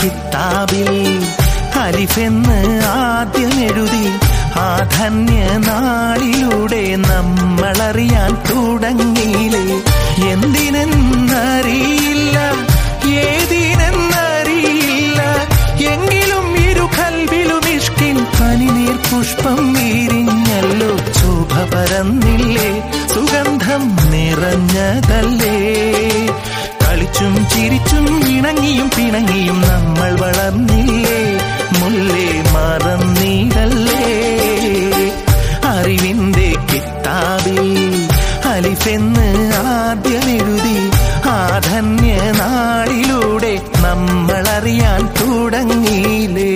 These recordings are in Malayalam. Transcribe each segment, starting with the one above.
കിതാബിൽ അലിഫെന്ന് ആദ്യം എഴുതി ആ ധന്യ നാളിലൂടെ നമ്മളറിയാൻ തുടങ്ങിയില്ലേ എന്തിനെന്നറിയില്ല ഏതിനെന്നറിയില്ല എങ്കിലും ഇരു കൽവിലും ഇഷ്കിൻ പനിനീർ പുഷ്പം വീരിഞ്ഞല്ലോ ശോഭ പരന്നില്ലേ സുഗന്ധം നിറഞ്ഞതല്ലേ കളിച്ചും ചിരിച്ചും ഇണങ്ങിയും പിണങ്ങിയും നമ്മൾ വളർന്നില്ലേ മുല്ലേ മറന്നിടല്ലേ അറിവിന്റെ കിതാബിൽ അലിഫെന്ന് ആദ്യം എഴുതി ആ ധന്യ നാളിലൂടെ നമ്മളറിയാൻ തുടങ്ങിയില്ലേ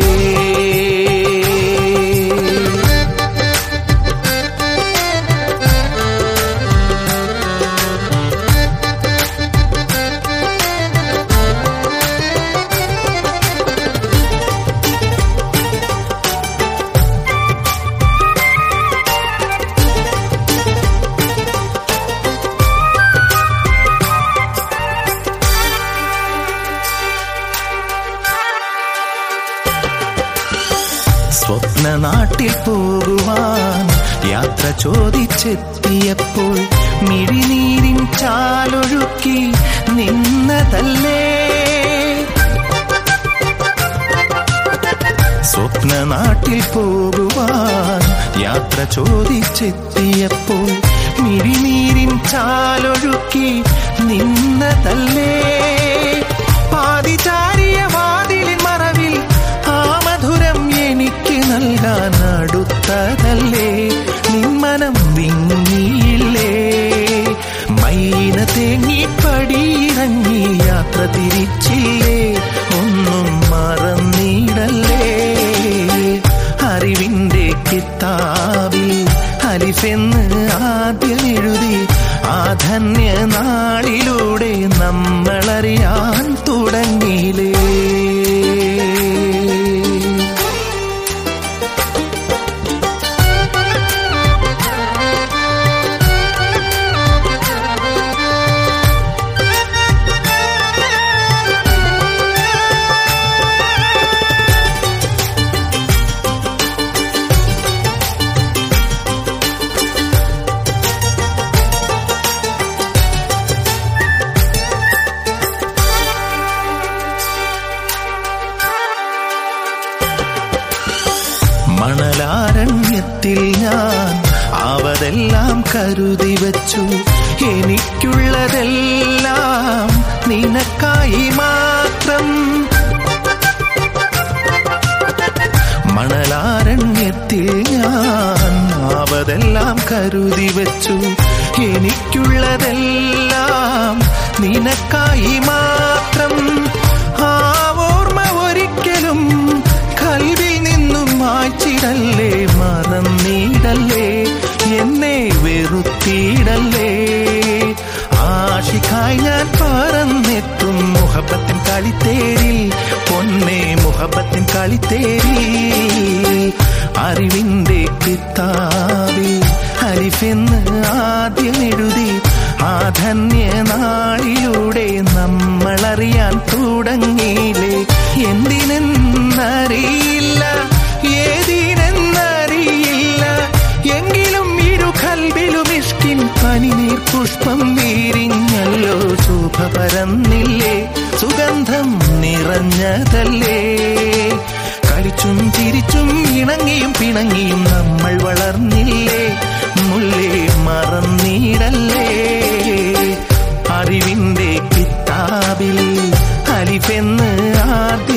സ്വപ്ന നാട്ടിൽ പോകുവാൻ യാത്ര ചോദിച്ചെത്തിയപ്പോൾ മിഴിനീരിൻ ചാലൊഴുക്കി നിന്നതല്ലേ സ്വപ്ന നാട്ടിൽ പോകുവാൻ യാത്ര ചോദിച്ചെത്തിയപ്പോൾ മിഴിനീരിൻ ചാലൊഴുക്കി നിന്നതല്ലേ പാതിചാരിയ വാതിലിൻ മറവിൽ ആ മധുരം എനിക്ക് നൽകാൻ അടുത്തതല്ലേ നിന്മനം വിങ്ങിയില്ലേ മൈന തേങ്ങി പടിയിറങ്ങി യാത്ര തിരിച്ചില്ലേ ഒന്നും മറന്നിടല്ലേ അറിവിന്റെ കിതാബിൽ അലിഫെന്ന് ആദ്യം എഴുതി ആ ധന്യ നാളിലൂടെ നമ്മളറിയാൻ തുടങ്ങിയില്ലേ മണലാരണ്യത്തിൽ ഞാൻ അവതെല്ലാം കരുതി വച്ചു എനിക്കുള്ളതെല്ലാം നിനക്കായി മാത്രം മണലാരണ്യത്തിൽ ഞാൻ അവതെല്ലാം കരുതി വച്ചു എനിക്കുള്ളതെല്ലാം നിനക്കായി മാത്രം ആ ഓർമ്മ ഒരിക്കലും കൽവിൽ നിന്നും മായ്ച്ചിടല്ലേ മറന്നിടല്ലേ എന്നെ വെറുത്തിടല്ലേ ആഷിക്കായി ഞാൻ പറന്നെത്തും മുഹബത്തിൻ കളിത്തേരിൽ പൊന്നെ മുഹബത്തിൻ കളിത്തേരിൽ അറിവിന്റെ കിതാബിൽ അലിഫെന്ന് ആദ്യം എഴുതി ആ ധന്യ നാളിലൂടെ നമ്മളറിയാൻ തുടങ്ങിയില്ലേ എന്തിനെന്നറിയില്ല ഏതിനെന്നറിയില്ല എങ്കിലും ഇരു കൽവിലും ഇഷ്കിൻ പനിനീർ പുഷ്പം വീരിഞ്ഞല്ലോ ശോഭ പരന്നില്ലേ സുഗന്ധം നിറഞ്ഞതല്ലേ കളിച്ചും ചിരിച്ചും ഇണങ്ങിയും പിണങ്ങിയും നമ്മൾ വളർന്നില്ലേ മുല്ലേ മറന്നിടല്ലേ അറിവിന്റെ കിതാബിൽ അലിഫെന്ന് ആദ്യം